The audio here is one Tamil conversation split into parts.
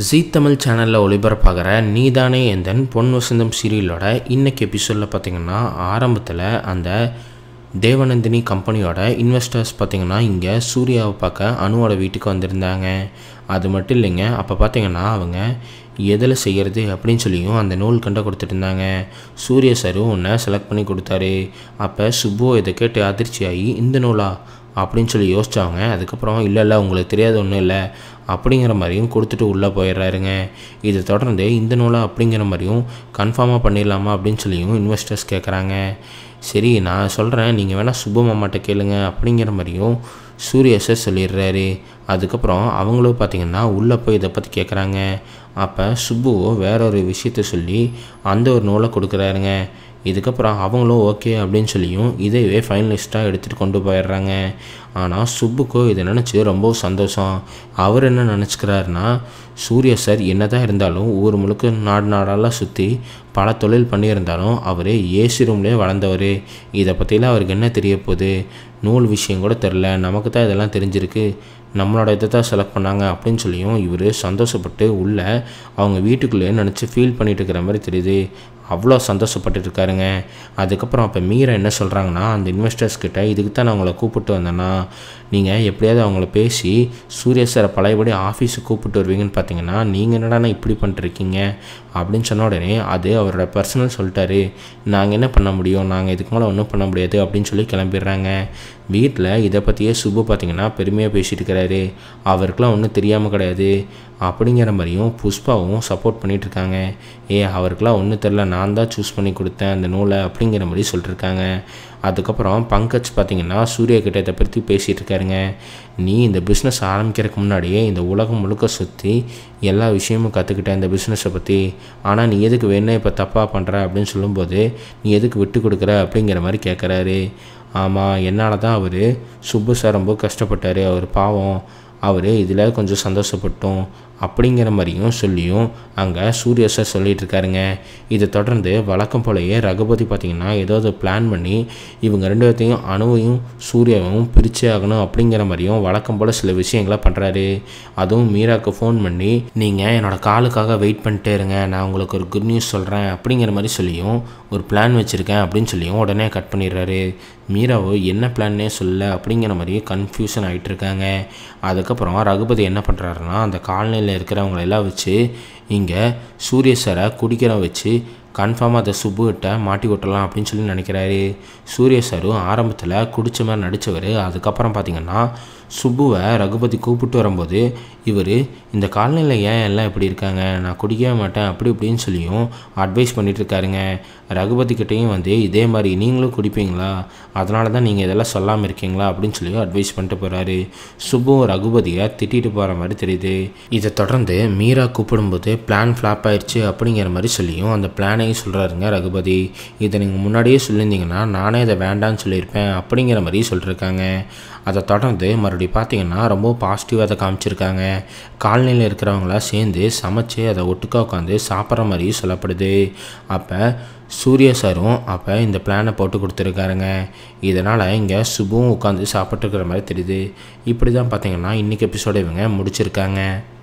ஜீ தமிழ் சேனலில் ஒளிபரப்பாகிற நீதானே எந்தன் பொன் வசந்தம் சீரியலோட இன்னைக்கு எபிசோடில் பார்த்தீங்கன்னா ஆரம்பத்தில் அந்த தேவநந்தினி கம்பெனியோட இன்வெஸ்டர்ஸ் பார்த்தீங்கன்னா இங்கே சூர்யாவை பார்க்க அனுவோட வீட்டுக்கு வந்திருந்தாங்க அது மட்டும் இல்லைங்க அப்போ பார்த்தீங்கன்னா அவங்க எதில் செய்கிறது அப்படின்னு சொல்லியும் அந்த நூல் கண்டை கொடுத்துட்டு இருந்தாங்க சூர்யா சாரும் ஒன்றை செலக்ட் பண்ணி கொடுத்தாரு அப்போ சுப்பு இதை கேட்டு அதிர்ச்சியாகி இந்த நூலா அப்படின்னு சொல்லி யோசிச்சாங்க அதுக்கப்புறம் இல்லை இல்லை உங்களுக்கு தெரியாத ஒன்றும் இல்லை அப்படிங்கிற மாதிரியும் கொடுத்துட்டு உள்ளே போயிடுறாருங்க இது தொடர்ந்து இந்த நூலா அப்படிங்கிற மாதிரியும் கன்ஃபார்மாக பண்ணிடலாமா அப்படின்னு சொல்லியும் இன்வெஸ்டர்ஸ் கேட்குறாங்க சரி நான் சொல்கிறேன் நீங்கள் வேணால் சுப்பு மாமாட்ட கேளுங்க அப்படிங்கிற மாதிரியும் சூர்யா சார் சொல்லிடுறாரு அதுக்கப்புறம் அவங்களும் பார்த்தீங்கன்னா உள்ளே போய் இதை பற்றி கேட்குறாங்க அப்போ சுப்புவோ வேற ஒரு விஷயத்த சொல்லி அந்த ஒரு நூலை கொடுக்குறாருங்க இதுக்கப்புறம் அவங்களும் ஓகே அப்படின்னு சொல்லியும் இதைவே ஃபைனலிஸ்ட்டாக எடுத்துகிட்டு கொண்டு போயிடுறாங்க ஆனால் சுப்புக்கோ இதை நினச்சி ரொம்ப சந்தோஷம் அவர் என்ன நினச்சிக்கிறாருன்னா சூர்யா சார் என்ன தான் இருந்தாலும் ஊர் முழுக்க நாடு நாடெல்லாம் சுற்றி பல தொழில் பண்ணியிருந்தாலும் அவர் ஏசி ரூம்லேயே வளர்ந்தவர் இதை பற்றிலாம் அவருக்கு என்ன தெரிய போகுது நூல் விஷயம் கூட தெரில நமக்கு தான் இதெல்லாம் தெரிஞ்சிருக்கு நம்மளோட இதை தான் செலக்ட் பண்ணாங்க அப்படின்னு சொல்லியும் இவர் சந்தோஷப்பட்டு உள்ள அவங்க வீட்டுக்குள்ளேயே நினச்சி ஃபீல் பண்ணிட்டு இருக்கிற மாதிரி தெரியுது அவ்வளோ சந்தோஷப்பட்டு இருக்காருங்க அதுக்கப்புறம் அப்போ மீரா என்ன சொல்கிறாங்கன்னா அந்த இன்வெஸ்டர்ஸ் கிட்ட இதுக்கு தான் நான் உங்களை கூப்பிட்டு வந்தேன்னா நீங்கள் எப்படியாவது அவங்கள பேசி சூர்யா சாரை பழையபடி ஆஃபீஸுக்கு கூப்பிட்டு வருவீங்கன்னு பார்த்தீங்கன்னா நீங்கள் என்னடானா இப்படி பண்ணிட்டுருக்கீங்க அப்படின்னு சொன்ன உடனே அது அவரோட பர்சனல் சொல்லிட்டாரு நாங்கள் என்ன பண்ண முடியும் நாங்கள் இதுக்கு மேலே ஒன்றும் பண்ண முடியாது அப்படின்னு சொல்லி கிளம்பிடுறாங்க வீட்டில் இதை பற்றியே சுப்பு பார்த்தீங்கன்னா பெருமையாக பேசிட்டு இருக்கிறாரு அவருக்கெலாம் ஒன்றும் தெரியாமல் கிடையாது அப்படிங்கிற மாதிரியும் புஷ்பாவும் சப்போர்ட் பண்ணிட்டு இருக்காங்க ஏ அவருக்கெலாம் ஒன்றும் தெரில நான் தான் சூஸ் பண்ணி கொடுத்தேன் அந்த நூலை அப்படிங்கிற மாதிரி சொல்லியிருக்காங்க அதுக்கப்புறம் பங்கஜ் பார்த்தீங்கன்னா சூர்யா கிட்ட இதை பற்றி பேசிகிட்டு இருக்காருங்க நீ இந்த பிஸ்னஸ் ஆரம்பிக்கிறதுக்கு முன்னாடியே இந்த உலகம் முழுக்க சுற்றி எல்லா விஷயமும் கற்றுக்கிட்ட இந்த பிஸ்னஸை பற்றி ஆனால் நீ எதுக்கு வேணே இப்போ தப்பாக பண்ணுற அப்படின்னு சொல்லும்போது நீ எதுக்கு விட்டு கொடுக்குற அப்படிங்கிற மாதிரி கேட்குறாரு ஆமாம் என்னால் தான் அவர் சுப்பு சார் ரொம்ப கஷ்டப்பட்டார் அவர் பாவம் அவர் இதில் கொஞ்சம் சந்தோஷப்பட்டோம் அப்படிங்கிற மாதிரியும் சொல்லியும் அங்கே சூர்யா சார் சொல்லிட்டு இருக்காருங்க இதை தொடர்ந்து வழக்கம் போலயே ரகுபதி பார்த்திங்கன்னா ஏதாவது பிளான் பண்ணி இவங்க ரெண்டு பேர்த்தையும் அணுவையும் சூர்யாவும் பிரிச்சே ஆகணும் அப்படிங்கிற மாதிரியும் வழக்கம் போல் சில விஷயங்களை பண்ணுறாரு அதுவும் மீராவுக்கு ஃபோன் பண்ணி நீங்கள் என்னோடய காலுக்காக வெயிட் பண்ணிட்டே இருங்க நான் உங்களுக்கு ஒரு குட் நியூஸ் சொல்கிறேன் அப்படிங்கிற மாதிரி சொல்லியும் ஒரு பிளான் வச்சுருக்கேன் அப்படின்னு சொல்லியும் உடனே கட் பண்ணிடுறாரு மீராவோ என்ன பிளான்னே சொல்ல அப்படிங்கிற மாதிரி கன்ஃபியூஷன் ஆகிட்டு இருக்காங்க அதுக்கப்புறம் ரகுபதி என்ன பண்ணுறாருன்னா அந்த காலனியில் இருக்கிறவங்கள எல்லாம் வச்சு இங்கே சூரிய சாரை குடிக்கிற வச்சு கன்ஃபார்மாக அதை சுப்புகிட்ட மாட்டி விட்டலாம் அப்படின்னு சொல்லி நினைக்கிறாரு சூரிய சாரும் ஆரம்பத்தில் குடிச்ச மாதிரி நடித்தவர் அதுக்கப்புறம் பார்த்திங்கன்னா சுப்புவை ரகுபதி கூப்பிட்டு வரும்போது இவர் இந்த காலனியில் ஏன் எல்லாம் இப்படி இருக்காங்க நான் குடிக்கவே மாட்டேன் அப்படி இப்படின்னு சொல்லியும் அட்வைஸ் பண்ணிகிட்டு இருக்காருங்க ரகுபதி கிட்டேயும் வந்து இதே மாதிரி நீங்களும் குடிப்பீங்களா அதனால தான் நீங்கள் இதெல்லாம் சொல்லாமல் இருக்கீங்களா அப்படின்னு சொல்லி அட்வைஸ் பண்ணிட்டு போகிறாரு சுப்புவும் ரகுபதியை திட்டிட்டு போகிற மாதிரி தெரியுது இதை தொடர்ந்து மீரா கூப்பிடும்போது பிளான் ஃப்ளாப் ஆயிடுச்சு அப்படிங்கிற மாதிரி சொல்லியும் அந்த பிளானையும் சொல்கிறாருங்க ரகுபதி இதை நீங்கள் முன்னாடியே சொல்லியிருந்தீங்கன்னா நானே இதை வேண்டான்னு சொல்லியிருப்பேன் அப்படிங்கிற மாதிரி சொல்லியிருக்காங்க அதை தொடர்ந்து மறுபடியும் பார்த்தீங்கன்னா ரொம்ப பாசிட்டிவாக அதை காமிச்சிருக்காங்க காலனியில் இருக்கிறவங்களாம் சேர்ந்து சமைச்சு அதை ஒட்டுக்கா உட்காந்து சாப்பிட்ற மாதிரி சொல்லப்படுது அப்போ சூர்யா சாரும் அப்போ இந்த பிளானை போட்டு கொடுத்துருக்காருங்க இதனால் இங்கே சுபுவும் உட்காந்து சாப்பிட்ருக்கிற மாதிரி தெரியுது இப்படி தான் பார்த்தீங்கன்னா இன்றைக்கி எபிசோட இவங்க முடிச்சிருக்காங்க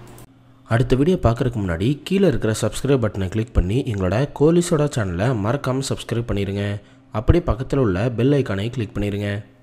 அடுத்த வீடியோ பார்க்குறதுக்கு முன்னாடி கீழே இருக்கிற சப்ஸ்கிரைப் பட்டனை கிளிக் பண்ணி எங்களோட கோலிசோடா சேனலை மறக்காமல் சப்ஸ்கிரைப் பண்ணிடுங்க அப்படியே பக்கத்தில் உள்ள பெல் ஐக்கானை கிளிக் பண்ணிடுங்க